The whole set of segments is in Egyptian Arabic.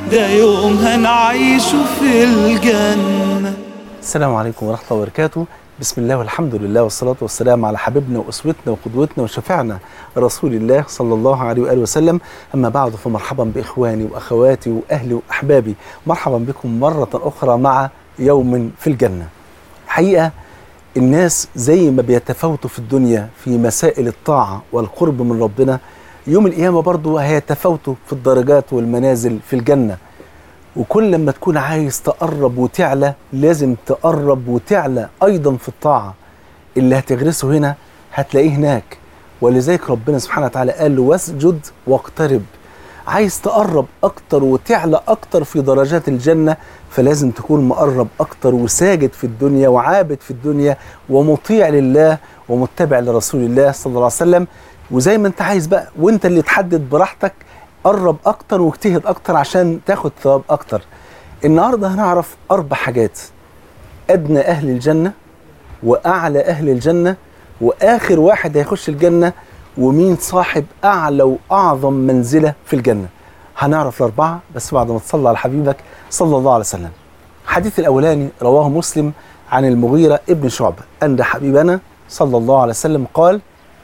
ده يوم هنعيشه في الجنة السلام عليكم ورحمة الله وبركاته بسم الله والحمد لله والصلاة والسلام على حبيبنا وأسوتنا وقدوتنا وشفيعنا رسول الله صلى الله عليه وآله وسلم أما بعد فمرحبا بإخواني وأخواتي وأهلي وأحبابي مرحبا بكم مرة أخرى مع يوم في الجنة حقيقة الناس زي ما بيتفاوتوا في الدنيا في مسائل الطاعة والقرب من ربنا يوم القيامة برضو هيتفاوتوا في الدرجات والمنازل في الجنة وكل لما تكون عايز تقرب وتعلى لازم تقرب وتعلى أيضا في الطاعة اللي هتغرسه هنا هتلاقيه هناك ولذلك ربنا سبحانه وتعالى قال له واسجد واقترب عايز تقرب أكتر وتعلى أكتر في درجات الجنة فلازم تكون مقرب أكتر وساجد في الدنيا وعابد في الدنيا ومطيع لله ومتبع لرسول الله صلى الله عليه وسلم وزي ما انت عايز بقى وانت اللي تحدد براحتك قرب اكتر واجتهد اكتر عشان تاخد ثواب اكتر النهارده هنعرف اربع حاجات ادنى اهل الجنه واعلى اهل الجنه واخر واحد هيخش الجنه ومين صاحب اعلى واعظم منزله في الجنه هنعرف الاربعه بس بعد ما تصلي على حبيبك صلى الله عليه وسلم الحديث الاولاني رواه مسلم عن المغيره ابن شعبه ان حبيبنا صلى الله عليه وسلم قال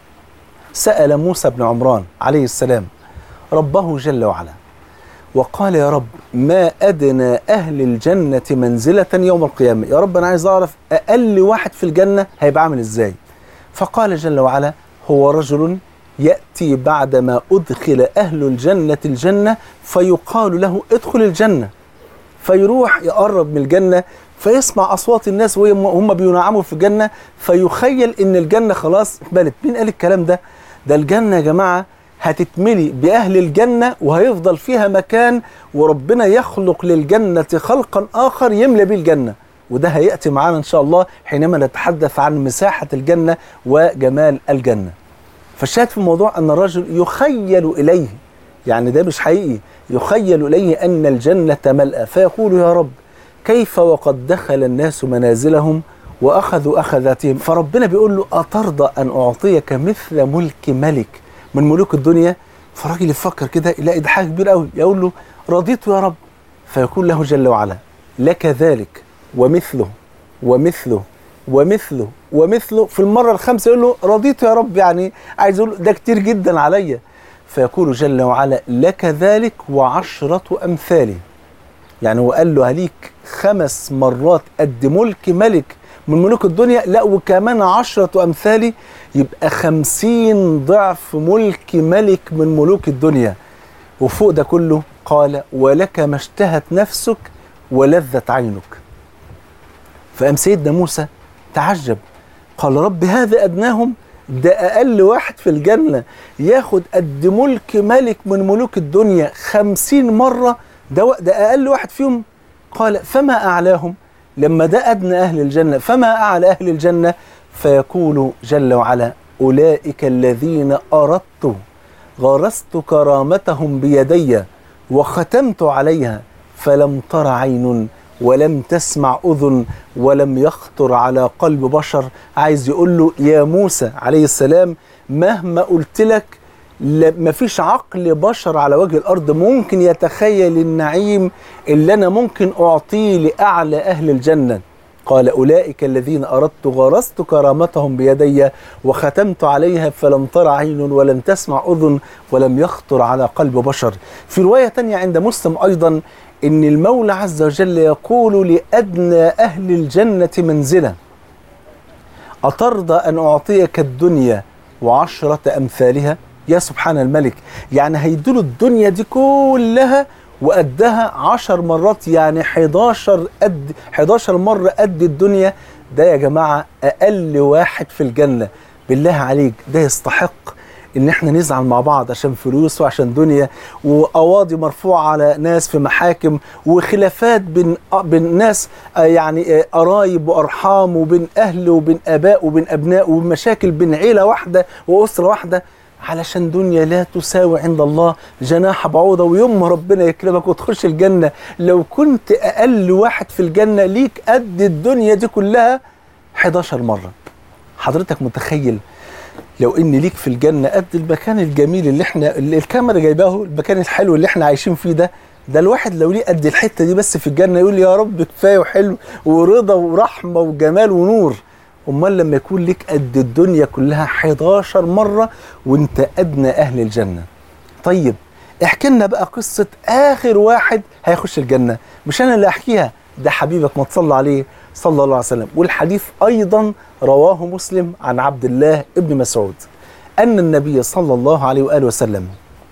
سال موسى بن عمران عليه السلام ربه جل وعلا وقال يا رب ما أدنى أهل الجنة منزلة يوم القيامة يا رب أنا عايز أعرف أقل واحد في الجنة هيبقى عامل إزاي فقال جل وعلا هو رجل يأتي بعدما أدخل أهل الجنة الجنة فيقال له ادخل الجنة فيروح يقرب من الجنة فيسمع أصوات الناس وهم بينعموا في الجنة فيخيل إن الجنة خلاص اتملت مين قال الكلام ده؟ ده الجنة يا جماعة هتتملي بأهل الجنة وهيفضل فيها مكان وربنا يخلق للجنة خلقا آخر يملى به الجنة وده هيأتي معانا إن شاء الله حينما نتحدث عن مساحة الجنة وجمال الجنة فالشاهد في الموضوع أن الرجل يخيل إليه يعني ده مش حقيقي يخيل إليه أن الجنة ملأى فيقول يا رب كيف وقد دخل الناس منازلهم وأخذوا أخذاتهم فربنا بيقول له أترضى أن أعطيك مثل ملك ملك من ملوك الدنيا فالراجل يفكر كده يلاقي ده حاجه كبيره قوي يقول له رضيت يا رب فيقول له جل وعلا لك ذلك ومثله ومثله ومثله ومثله في المره الخامسه يقول له رضيت يا رب يعني عايز يقول ده كتير جدا عليا فيقول جل وعلا لك ذلك وعشرة أمثاله يعني هو قال له هليك خمس مرات قد ملك ملك من ملوك الدنيا لا وكمان عشرة أمثالي يبقى خمسين ضعف ملك ملك من ملوك الدنيا وفوق ده كله قال ولك ما اشتهت نفسك ولذت عينك فقام سيدنا موسى تعجب قال رب هذا أدناهم ده أقل واحد في الجنة ياخد قد ملك ملك من ملوك الدنيا خمسين مرة ده, ده أقل واحد فيهم قال فما أعلاهم لما ده أدنى أهل الجنة فما أعلى أهل الجنة فيقول جل وعلا أولئك الذين أردت غرست كرامتهم بيدي وختمت عليها فلم تر عين ولم تسمع أذن ولم يخطر على قلب بشر عايز يقول له يا موسى عليه السلام مهما قلت لك ما فيش عقل بشر على وجه الأرض ممكن يتخيل النعيم اللي أنا ممكن أعطيه لأعلى أهل الجنة قال أولئك الذين أردت غرست كرامتهم بيدي وختمت عليها فلم تر عين ولم تسمع أذن ولم يخطر على قلب بشر في رواية تانية عند مسلم أيضا إن المولى عز وجل يقول لأدنى أهل الجنة منزلة أترضى أن أعطيك الدنيا وعشرة أمثالها يا سبحان الملك يعني هيدوله الدنيا دي كلها وقدها عشر مرات يعني 11 قد 11 مرة قد الدنيا ده يا جماعة أقل واحد في الجنة بالله عليك ده يستحق ان احنا نزعل مع بعض عشان فلوس وعشان دنيا وقواضي مرفوعه على ناس في محاكم وخلافات بين بين ناس يعني قرايب وارحام وبين اهل وبين اباء وبين ابناء ومشاكل بين عيله واحده واسره واحده علشان دنيا لا تساوي عند الله جناح بعوضة ويوم ما ربنا يكرمك وتخش الجنة لو كنت أقل واحد في الجنة ليك قد الدنيا دي كلها 11 مرة حضرتك متخيل لو ان ليك في الجنه قد المكان الجميل اللي احنا اللي الكاميرا جايباه المكان الحلو اللي احنا عايشين فيه ده ده الواحد لو ليه قد الحته دي بس في الجنه يقول يا رب كفايه وحلو ورضا ورحمه وجمال ونور امال لما يكون ليك قد الدنيا كلها 11 مره وانت ادنى اهل الجنه طيب احكي لنا بقى قصه اخر واحد هيخش الجنه مش انا اللي احكيها ده حبيبك ما تصلى عليه صلى الله عليه وسلم والحديث ايضا رواه مسلم عن عبد الله ابن مسعود ان النبي صلى الله عليه واله وسلم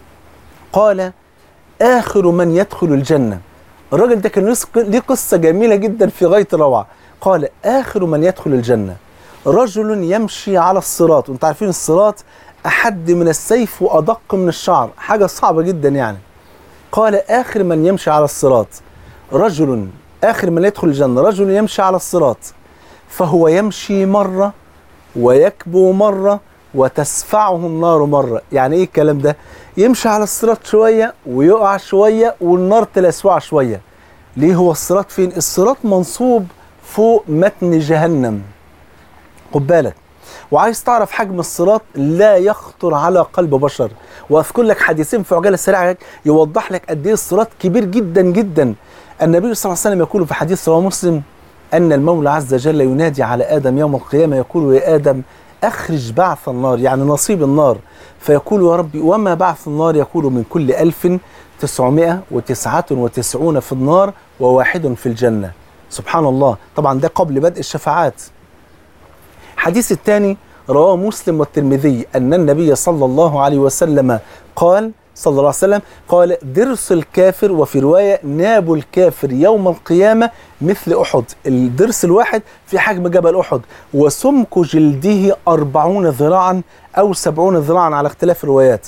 قال آخر من يدخل الجنة الراجل ده كان له- ليه قصة جميلة جدا في غاية الروعة قال آخر من يدخل الجنة رجل يمشي على الصراط وانتم عارفين الصراط أحد من السيف وأدق من الشعر حاجة صعبة جدا يعني قال آخر من يمشي على الصراط رجل آخر من يدخل الجنة رجل يمشي على الصراط فهو يمشي مرة ويكبو مرة وتسفعه النار مرة يعني ايه الكلام ده يمشي على الصراط شوية ويقع شوية والنار تلسوعه شوية ليه هو الصراط فين الصراط منصوب فوق متن جهنم خد بالك وعايز تعرف حجم الصراط لا يخطر على قلب بشر واذكر لك حديثين في عجاله سريعه يوضح لك قد ايه الصراط كبير جدا جدا النبي صلى الله عليه وسلم يقول في حديث رواه مسلم ان المولى عز وجل ينادي على ادم يوم القيامه يقول يا ادم اخرج بعث النار يعني نصيب النار فيقول يا ربي وما بعث النار يقول من كل ألف تسعمائة وتسعة وتسعون في النار وواحد في الجنة سبحان الله طبعا ده قبل بدء الشفاعات الحديث الثاني رواه مسلم والترمذي أن النبي صلى الله عليه وسلم قال صلى الله عليه وسلم قال درس الكافر وفي رواية ناب الكافر يوم القيامة مثل أحد الدرس الواحد في حجم جبل أحد وسمك جلده أربعون ذراعا أو سبعون ذراعا على اختلاف الروايات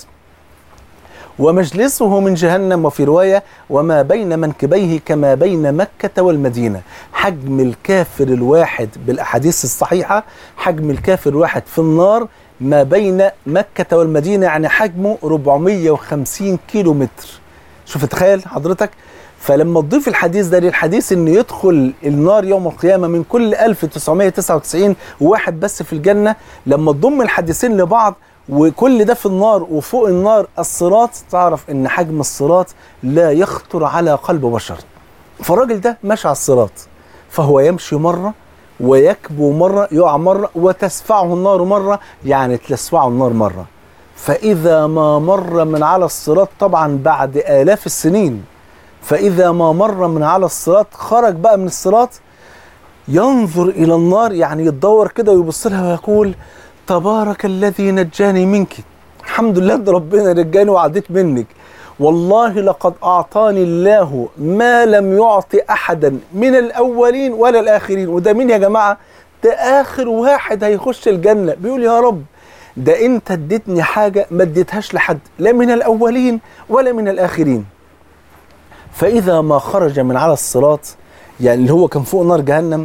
ومجلسه من جهنم وفي رواية وما بين منكبيه كما بين مكة والمدينة حجم الكافر الواحد بالأحاديث الصحيحة حجم الكافر الواحد في النار ما بين مكة والمدينة يعني حجمه 450 كيلو متر شوف تخيل حضرتك فلما تضيف الحديث ده للحديث ان يدخل النار يوم القيامه من كل 1999 وواحد بس في الجنه لما تضم الحديثين لبعض وكل ده في النار وفوق النار الصراط تعرف ان حجم الصراط لا يخطر على قلب بشر فالراجل ده ماشي على الصراط فهو يمشي مره ويكبو مره يقع مره وتسفعه النار مره يعني تلسفعه النار مره فاذا ما مر من على الصراط طبعا بعد الاف السنين فاذا ما مر من على الصراط خرج بقى من الصراط ينظر الى النار يعني يتدور كده ويبص لها ويقول تبارك الذي نجاني منك الحمد لله ان ربنا نجاني وعديت منك والله لقد اعطاني الله ما لم يعطي احدا من الاولين ولا الاخرين وده مين يا جماعه ده اخر واحد هيخش الجنه بيقول يا رب ده انت اديتني حاجه ما اديتهاش لحد لا من الاولين ولا من الاخرين فاذا ما خرج من على الصراط يعني اللي هو كان فوق نار جهنم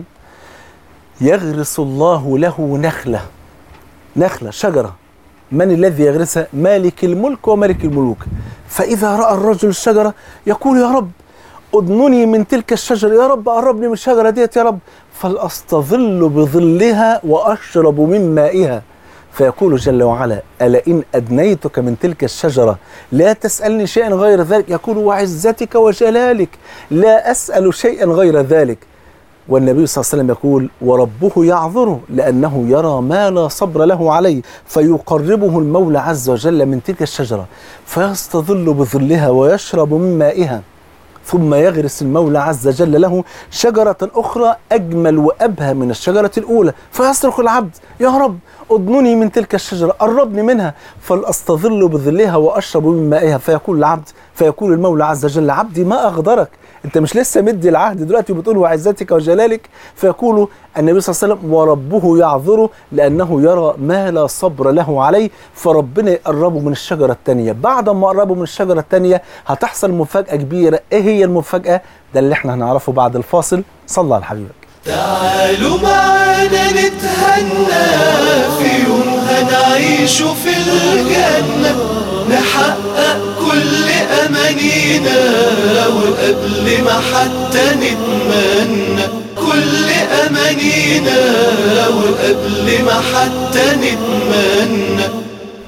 يغرس الله له نخله نخلة شجرة من الذي يغرسها مالك الملك وملك الملوك فإذا رأى الرجل الشجرة يقول يا رب أدنني من تلك الشجرة يا رب قربني من الشجرة ديت يا رب فلأستظل بظلها وأشرب من مائها فيقول جل وعلا ألا إن أدنيتك من تلك الشجرة لا تسألني شيئا غير ذلك يقول وعزتك وجلالك لا أسأل شيئا غير ذلك والنبي صلى الله عليه وسلم يقول وربه يعذره لأنه يرى ما لا صبر له عليه فيقربه المولى عز وجل من تلك الشجرة فيستظل بظلها ويشرب من مائها ثم يغرس المولى عز وجل له شجرة أخرى أجمل وأبهى من الشجرة الأولى فيصرخ العبد يا رب أضنني من تلك الشجرة قربني منها فلأستظل بظلها وأشرب من مائها فيقول العبد فيقول المولى عز وجل عبدي ما أغدرك انت مش لسه مدي العهد دلوقتي وبتقول وعزتك وجلالك فيقول النبي صلى الله عليه وسلم وربه يعذره لانه يرى ما لا صبر له عليه فربنا يقربه من الشجره الثانيه بعد ما قربه من الشجره الثانيه هتحصل مفاجاه كبيره ايه هي المفاجاه ده اللي احنا هنعرفه بعد الفاصل صلى على حبيبك تعالوا معانا نتهنى في يوم هنعيش في الجنة نحقق كل أمانينا وقبل ما حتى نتمنى كل أمانينا وقبل ما حتى نتمنى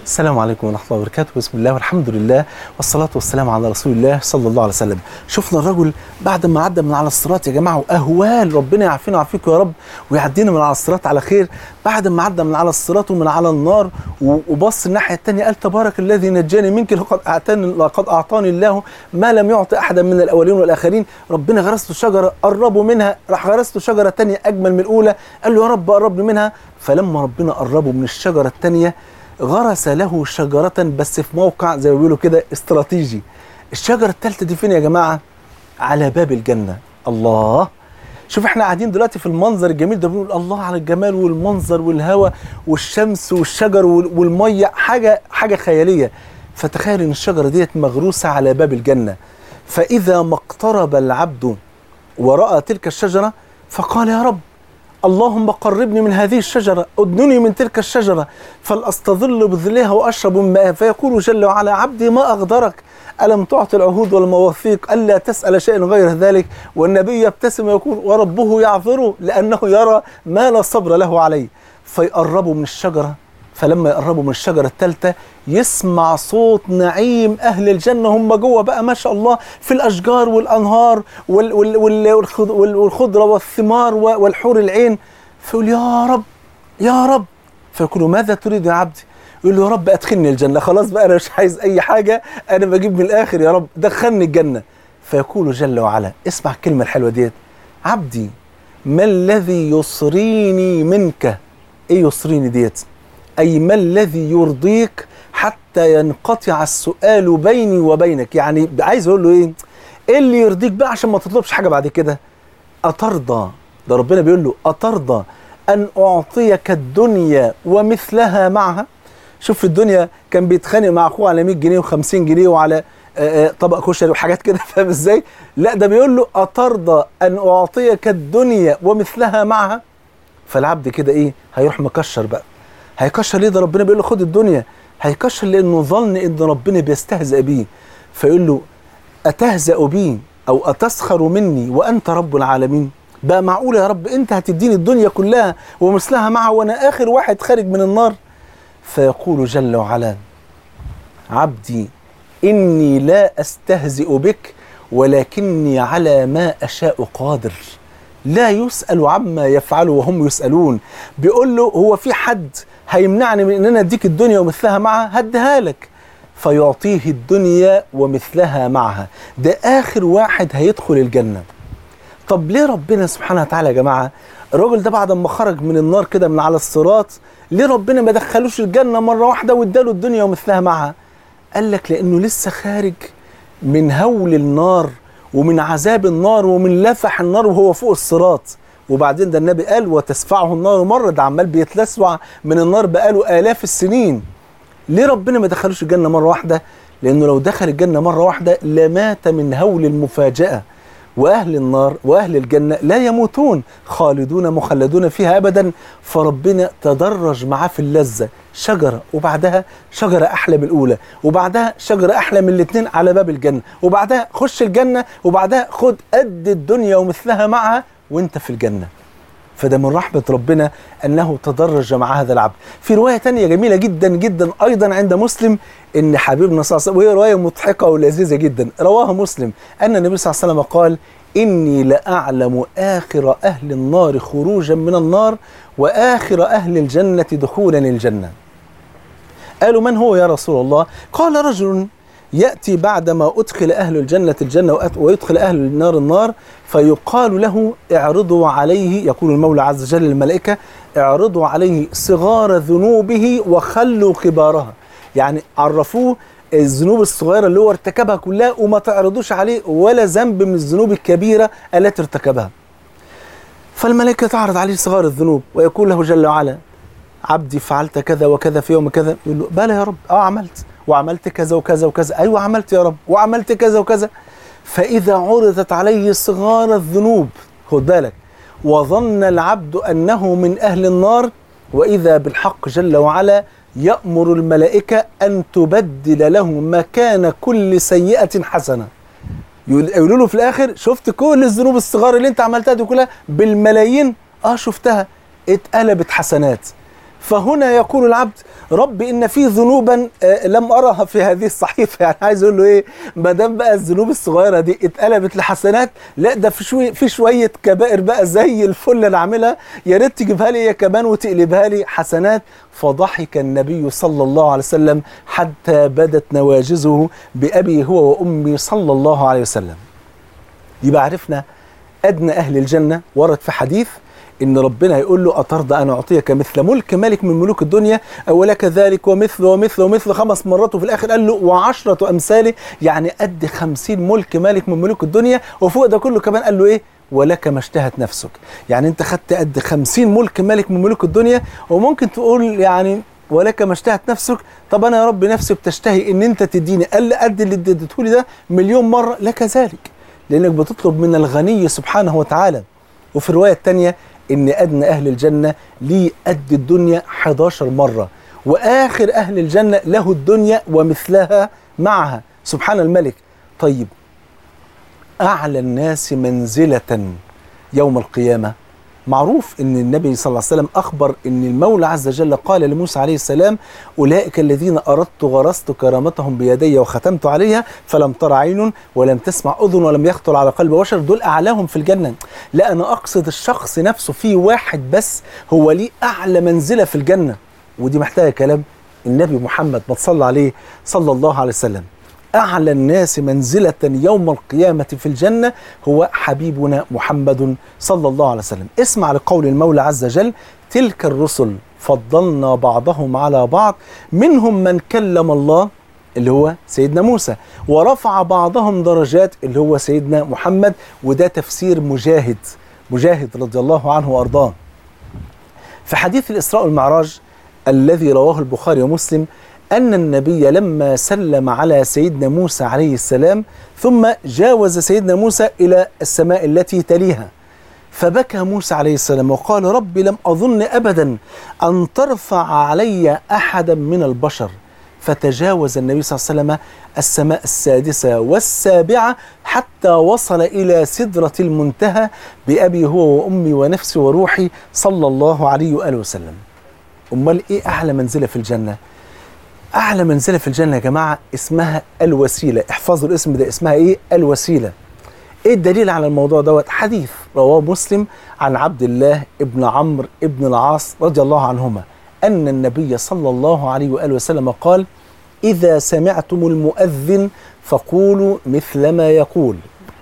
السلام عليكم ورحمة الله وبركاته بسم الله والحمد لله والصلاة والسلام على رسول الله صلى الله عليه وسلم شفنا الرجل بعد ما عدى من على الصراط يا جماعة وأهوال ربنا يعافينا ويعافيكم يا رب ويعدينا من على الصراط على خير بعد ما عدى من على الصراط ومن على النار و- وبص الناحية التانية قال تبارك الذي نجاني منك لقد أعطاني لقد أعطاني الله ما لم يعطي أحدا من الأولين والآخرين ربنا غرس له شجرة قربوا منها راح غرس له شجرة تانية أجمل من الأولى قال له يا رب قربني منها فلما ربنا قربه من الشجرة التانية غرس له شجرة بس في موقع زي ما بيقولوا كده استراتيجي الشجرة الثالثة دي فين يا جماعة على باب الجنة الله شوف احنا قاعدين دلوقتي في المنظر الجميل ده بنقول الله على الجمال والمنظر والهواء والشمس والشجر وال- والمية حاجة حاجة خيالية فتخيل ان الشجرة ديت مغروسة على باب الجنة فإذا ما اقترب العبد ورأى تلك الشجرة فقال يا رب اللهم قربني من هذه الشجرة أدنني من تلك الشجرة فلأستظل بظلها وأشرب من ماءها فيقول جل وعلا عبدي ما أغدرك ألم تعطي العهود والمواثيق ألا تسأل شيئا غير ذلك والنبي يبتسم ويقول وربه يعذره لأنه يرى ما لا صبر له عليه فيقربوا من الشجرة فلما يقربوا من الشجرة الثالثة يسمع صوت نعيم أهل الجنة هم جوه بقى ما شاء الله في الأشجار والأنهار وال وال وال والخض- وال- والخضرة والثمار و- والحور العين فيقول يا رب يا رب فيقول له ماذا تريد يا عبدي يقول له يا رب أدخلني الجنة خلاص بقى أنا مش عايز أي حاجة أنا بجيب من الآخر يا رب دخلني الجنة فيقول جل وعلا اسمع الكلمة الحلوة ديت عبدي ما الذي يصريني منك ايه يصريني ديت اي ما الذي يرضيك حتى ينقطع السؤال بيني وبينك يعني عايز اقول له ايه ايه اللي يرضيك بقى عشان ما تطلبش حاجه بعد كده اترضى ده ربنا بيقول له اترضى ان اعطيك الدنيا ومثلها معها شوف في الدنيا كان بيتخانق مع اخوه على 100 جنيه و50 جنيه وعلى آه، آه، طبق كشري وحاجات كده فاهم ازاي لا ده بيقول له اترضى ان اعطيك الدنيا ومثلها معها فالعبد كده ايه هيروح مكشر بقى هيكشر ليه ده ربنا بيقول له خد الدنيا هيكشر لانه ظن ان ربنا بيستهزئ بيه فيقول له اتهزأ بي او اتسخر مني وانت رب العالمين بقى معقول يا رب انت هتديني الدنيا كلها ومثلها معها وانا اخر واحد خارج من النار فيقول جل وعلا عبدي اني لا استهزئ بك ولكني على ما اشاء قادر لا يسأل عما يفعله وهم يسألون بيقول له هو في حد هيمنعني من ان انا اديك الدنيا ومثلها معها هديها لك فيعطيه الدنيا ومثلها معها ده اخر واحد هيدخل الجنه طب ليه ربنا سبحانه وتعالى يا جماعه الراجل ده بعد ما خرج من النار كده من على الصراط ليه ربنا ما دخلوش الجنه مره واحده واداله الدنيا ومثلها معها قال لك لانه لسه خارج من هول النار ومن عذاب النار ومن لفح النار وهو فوق الصراط وبعدين ده النبي قال وتسفعه النار مره ده عمال بيتلسع من النار بقاله الاف السنين ليه ربنا ما دخلوش الجنه مره واحده لانه لو دخل الجنه مره واحده لمات من هول المفاجاه واهل النار واهل الجنه لا يموتون خالدون مخلدون فيها ابدا فربنا تدرج معاه في اللذه شجره وبعدها شجره احلى من الاولى وبعدها شجره احلى من الاثنين على باب الجنه وبعدها خش الجنه وبعدها خد قد الدنيا ومثلها معها وانت في الجنه فده من رحمة ربنا أنه تدرج مع هذا العبد في رواية تانية جميلة جدا جدا أيضا عند مسلم أن حبيبنا صلى الله عليه وسلم وهي رواية مضحكة ولذيذة جدا رواها مسلم أن النبي صلى الله عليه وسلم قال إني لأعلم آخر أهل النار خروجا من النار وآخر أهل الجنة دخولا الجنة قالوا من هو يا رسول الله قال رجل يأتي بعدما أدخل أهل الجنة الجنة وأت- ويدخل أهل النار النار فيقال له اعرضوا عليه يقول المولى عز وجل للملائكة اعرضوا عليه صغار ذنوبه وخلوا كبارها يعني عرفوه الذنوب الصغيرة اللي هو ارتكبها كلها وما تعرضوش عليه ولا ذنب من الذنوب الكبيرة التي ارتكبها فالملائكة تعرض عليه صغار الذنوب ويقول له جل وعلا عبدي فعلت كذا وكذا في يوم كذا يقول له بلى يا رب اه عملت وعملت كذا وكذا وكذا ايوه عملت يا رب وعملت كذا وكذا فاذا عرضت عليه صغار الذنوب خد بالك وظن العبد انه من اهل النار واذا بالحق جل وعلا يامر الملائكه ان تبدل له مكان كل سيئه حسنه يقول- يقولوا له في الاخر شفت كل الذنوب الصغار اللي انت عملتها دي كلها بالملايين اه شفتها اتقلبت حسنات فهنا يقول العبد رب ان في ذنوبا آه، لم ارها في هذه الصحيفه يعني عايز اقول له ايه ما دام بقى الذنوب الصغيره دي اتقلبت لحسنات لا ده في شويه في شويه كبائر بقى زي الفل اللي عاملها يا ريت تجيبها لي هي كمان وتقلبها لي حسنات فضحك النبي صلى الله عليه وسلم حتى بدت نواجزه بابي هو وامي صلى الله عليه وسلم يبقى عرفنا ادنى اهل الجنه ورد في حديث ان ربنا يقول له اترضى ان اعطيك مثل ملك ملك من ملوك الدنيا او لك ذلك ومثل ومثل ومثل خمس مرات وفي الاخر قال له وعشرة امثاله يعني قد خمسين ملك ملك من ملوك الدنيا وفوق ده كله كمان قال له ايه ولك ما اشتهت نفسك يعني انت خدت قد خمسين ملك ملك من ملوك الدنيا وممكن تقول يعني ولك ما اشتهت نفسك طب انا يا رب نفسي بتشتهي ان انت تديني قال قد اللي اديته لي ده مليون مره لك ذلك لانك بتطلب من الغني سبحانه وتعالى وفي الروايه الثانيه ان ادنى اهل الجنه ليه قد الدنيا 11 مره واخر اهل الجنه له الدنيا ومثلها معها سبحان الملك طيب اعلى الناس منزله يوم القيامه معروف ان النبي صلى الله عليه وسلم اخبر ان المولى عز وجل قال لموسى عليه السلام اولئك الذين اردت غرست كرامتهم بيدي وختمت عليها فلم تر عين ولم تسمع اذن ولم يخطر على قلب بشر دول اعلاهم في الجنه لا انا اقصد الشخص نفسه في واحد بس هو ليه اعلى منزله في الجنه ودي محتاجه كلام النبي محمد ما تصلى عليه صلى الله عليه وسلم أعلى الناس منزلة يوم القيامة في الجنة هو حبيبنا محمد صلى الله عليه وسلم اسمع لقول المولى عز وجل تلك الرسل فضلنا بعضهم على بعض منهم من كلم الله اللي هو سيدنا موسى ورفع بعضهم درجات اللي هو سيدنا محمد وده تفسير مجاهد مجاهد رضي الله عنه وأرضاه في حديث الإسراء والمعراج الذي رواه البخاري ومسلم أن النبي لما سلم على سيدنا موسى عليه السلام ثم جاوز سيدنا موسى إلى السماء التي تليها فبكى موسى عليه السلام وقال رب لم أظن أبدا أن ترفع علي أحدا من البشر فتجاوز النبي صلى الله عليه وسلم السماء السادسة والسابعة حتى وصل إلى سدرة المنتهى بأبي هو وأمي ونفسي وروحي صلى الله عليه وآله وسلم أمال إيه أعلى منزلة في الجنة؟ اعلى منزله في الجنه يا جماعه اسمها الوسيله احفظوا الاسم ده اسمها ايه الوسيله ايه الدليل على الموضوع دوت حديث رواه مسلم عن عبد الله ابن عمرو ابن العاص رضي الله عنهما ان النبي صلى الله عليه واله وسلم قال اذا سمعتم المؤذن فقولوا مثل ما يقول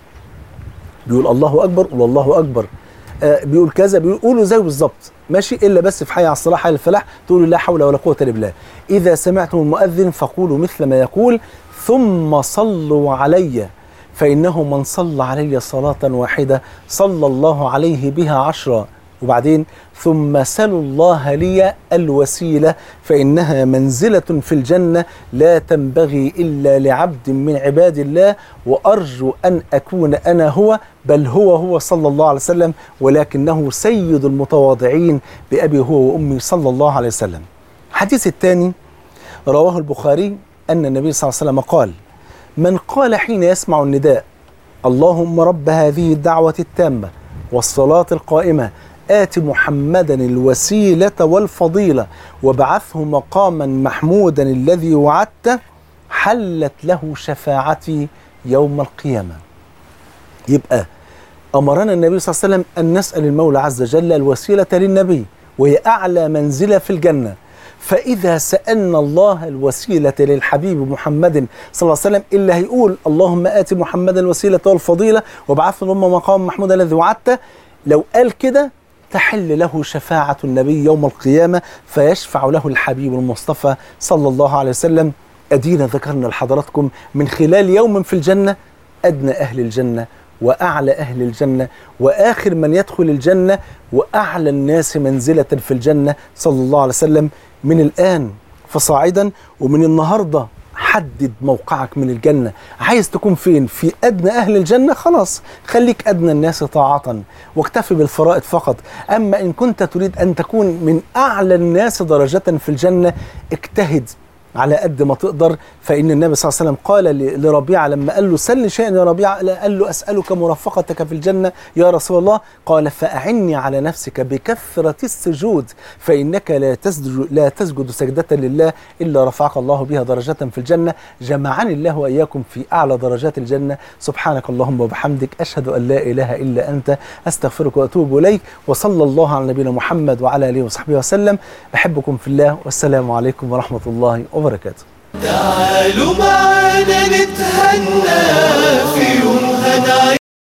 بيقول الله اكبر قول الله اكبر آه بيقول كذا بيقول قولوا زيه بالظبط ماشي الا بس في حي على الصلاه حي الفلاح تقولوا لا حول ولا قوه الا بالله اذا سمعتم المؤذن فقولوا مثل ما يقول ثم صلوا علي فانه من صلى علي صلاه واحده صلى الله عليه بها عشرا وبعدين ثم سلوا الله لي الوسيله فانها منزله في الجنه لا تنبغي الا لعبد من عباد الله وارجو ان اكون انا هو بل هو هو صلى الله عليه وسلم ولكنه سيد المتواضعين بابي هو وامي صلى الله عليه وسلم. الحديث الثاني رواه البخاري ان النبي صلى الله عليه وسلم قال: من قال حين يسمع النداء اللهم رب هذه الدعوه التامه والصلاه القائمه آت محمدا الوسيلة والفضيلة وابعثه مقاما محمودا الذي وعدته حلت له شفاعتي يوم القيامة يبقى أمرنا النبي صلى الله عليه وسلم أن نسأل المولى عز وجل الوسيلة للنبي وهي أعلى منزلة في الجنة فإذا سألنا الله الوسيلة للحبيب محمد صلى الله عليه وسلم إلا هيقول اللهم آت محمدا الوسيلة والفضيلة وابعثه لهم مقام محمود الذي وعدته لو قال كده تحل له شفاعة النبي يوم القيامة فيشفع له الحبيب المصطفى صلى الله عليه وسلم أدينا ذكرنا لحضراتكم من خلال يوم في الجنة أدنى أهل الجنة وأعلى أهل الجنة وآخر من يدخل الجنة وأعلى الناس منزلة في الجنة صلى الله عليه وسلم من الآن فصاعدا ومن النهارده حدد موقعك من الجنة عايز تكون فين في أدنى أهل الجنة خلاص خليك أدنى الناس طاعة واكتفي بالفرائض فقط أما إن كنت تريد أن تكون من أعلى الناس درجة في الجنة اجتهد على قد ما تقدر فإن النبي صلى الله عليه وسلم قال ل- لربيعة لما قال له سل شيئا يا ربيعة قال له أسألك مرافقتك في الجنة يا رسول الله قال فأعني على نفسك بكثرة السجود فإنك لا تسجد لا تسجد سجدة لله إلا رفعك الله بها درجة في الجنة جمعني الله وإياكم في أعلى درجات الجنة سبحانك اللهم وبحمدك أشهد أن لا إله إلا أنت أستغفرك وأتوب إليك وصلى الله على نبينا محمد وعلى آله وصحبه وسلم أحبكم في الله والسلام عليكم ورحمة الله وبركاته تعالوا معنا